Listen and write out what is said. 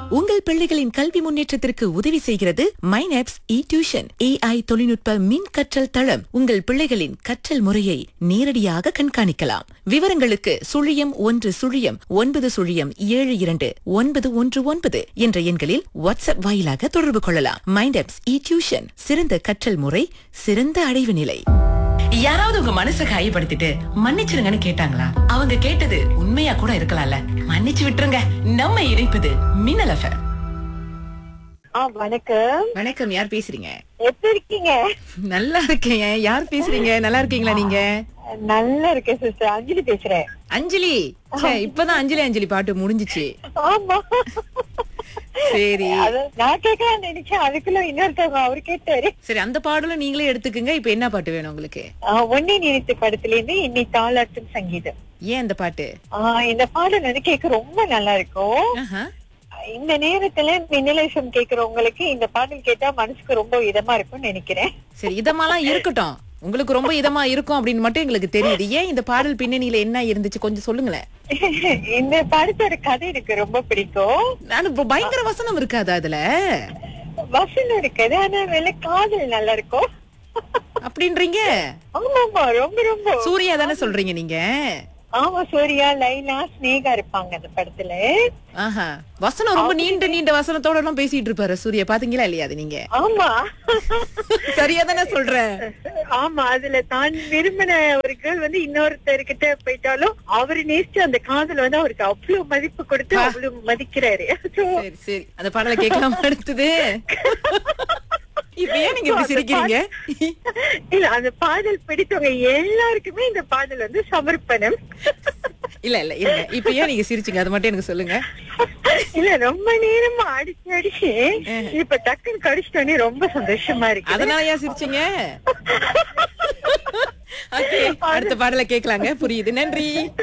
உங்கள் பிள்ளைகளின் கல்வி முன்னேற்றத்திற்கு உதவி செய்கிறது மைனாப்ஸ் இ டியூஷன் ஏஐ தொழில்நுட்ப மின் கற்றல் தளம் உங்கள் பிள்ளைகளின் கற்றல் முறையை நேரடியாக கண்காணிக்கலாம் விவரங்களுக்கு சுழியம் ஒன்று சுழியம் ஒன்பது சுழியம் ஏழு இரண்டு ஒன்பது ஒன்று ஒன்பது என்ற எண்களில் வாட்ஸ்அப் வாயிலாக தொடர்பு கொள்ளலாம் மைண்டாப்ஸ் இ டியூஷன் சிறந்த கற்றல் முறை சிறந்த அடைவு நிலை யாராவது உங்க மனசை காயப்படுத்திட்டு மன்னிச்சிருங்கன்னு கேட்டாங்களா அவங்க கேட்டது உண்மையா கூட இருக்கலாம்ல மன்னிச்சு விட்டுருங்க நம்ம இணைப்பது மின்னல் எஃப்எம் ஆ வணக்கம் வணக்கம் யார் பேசுறீங்க எப்படி இருக்கீங்க நல்லா இருக்கேன் யார் பேசுறீங்க நல்லா இருக்கீங்களா நீங்க நல்லா இருக்கேன் சிஸ்டர் அஞ்சலி பேசுறேன் அஞ்சலி ச்சே, இப்பதான் அஞ்சலி அஞ்சலி பாட்டு முடிஞ்சுச்சு ஆமா சரி அது நான் கேட்கலாம் நினைச்சேன் அதுக்குள்ள இன்னொருத்தவங்க அவரு கேட்டாரு சரி அந்த பாடலும் நீங்களே எடுத்துக்கங்க இப்ப என்ன பாட்டு வேணும் உங்களுக்கு ஆ, ஒன்னே நினைத்து படத்துல இருந்து இன்னை தாளாட்டும் சங்கீதம் ஏன் அந்த பாட்டு ஆ, இந்த பாடல் வந்து கேட்க ரொம்ப நல்லா இருக்கும் ஆஹா. இந்த நேரத்துல மின்னலேசம் கேக்குறவங்களுக்கு இந்த பாடல் கேட்டா மனசுக்கு ரொம்ப இதமா இருக்கும்னு நினைக்கிறேன் சரி இதமாலாம் இருக்கட்டும் உங்களுக்கு ரொம்ப இதமா இருக்கும் அப்படின்னு மட்டும் எங்களுக்கு தெரியுது ஏன் இந்த பாடல் பின்னணியில என்ன இருந்துச்சு கொஞ்சம் சொல்லுங்களேன் இந்த படத்தோட கதை எனக்கு ரொம்ப பிடிக்கும் நான் இப்ப பயங்கர வசனம் இருக்காதா அதுல வசனம் இருக்குது ஆனா மேல காதல் நல்லா இருக்கும் அப்படின்றீங்க ஆமா ஆமா ரொம்ப ரொம்ப சூர்யா தானே சொல்றீங்க நீங்க ஆமா சூர்யா லைலா ஸ்னேகா இருப்பாங்க அந்த படத்துல ஆஹா வசனம் ரொம்ப நீண்ட நீண்ட வசனத்தோட எல்லாம் பேசிட்டு இருப்பாரு சூர்யா பாத்தீங்களா இல்லையா அது நீங்க ஆமா சரியா தானே சொல்றேன் ஆமா அதுல தான் விரும்பின ஒரு கேர்ள் வந்து இன்னொருத்தர்கிட்ட போயிட்டாலும் அவரு நேசிச்சு அந்த காதல் வந்து அவருக்கு அவ்வளவு மதிப்பு கொடுத்து அவ்வளவு மதிக்கிறாரு So, சரி சரி அந்த பாடலை கேட்கலாம் அடுத்தது இப்ப ஏன் நீங்க இப்படி சிரிக்கிறீங்க இல்ல அந்த பாடல் பிடித்தவங்க எல்லாருக்குமே இந்த பாடல் வந்து சமர்ப்பணம் இல்ல இல்ல இருங்க இப்ப ஏன் நீங்க சிரிச்சீங்க அது மட்டும் எனக்கு சொல்லுங்க இல்ல ரொம்ப நேரமா அடிச்சு அடிச்சு இப்ப டக்குன்னு கடிச்சிட்டோன்னே ரொம்ப சந்தோஷமா இருக்கு அதனால ஏன் சிரிச்சீங்க Okay, அடுத்த பாடலை கேட்கலாங்க புரியுது நன்றி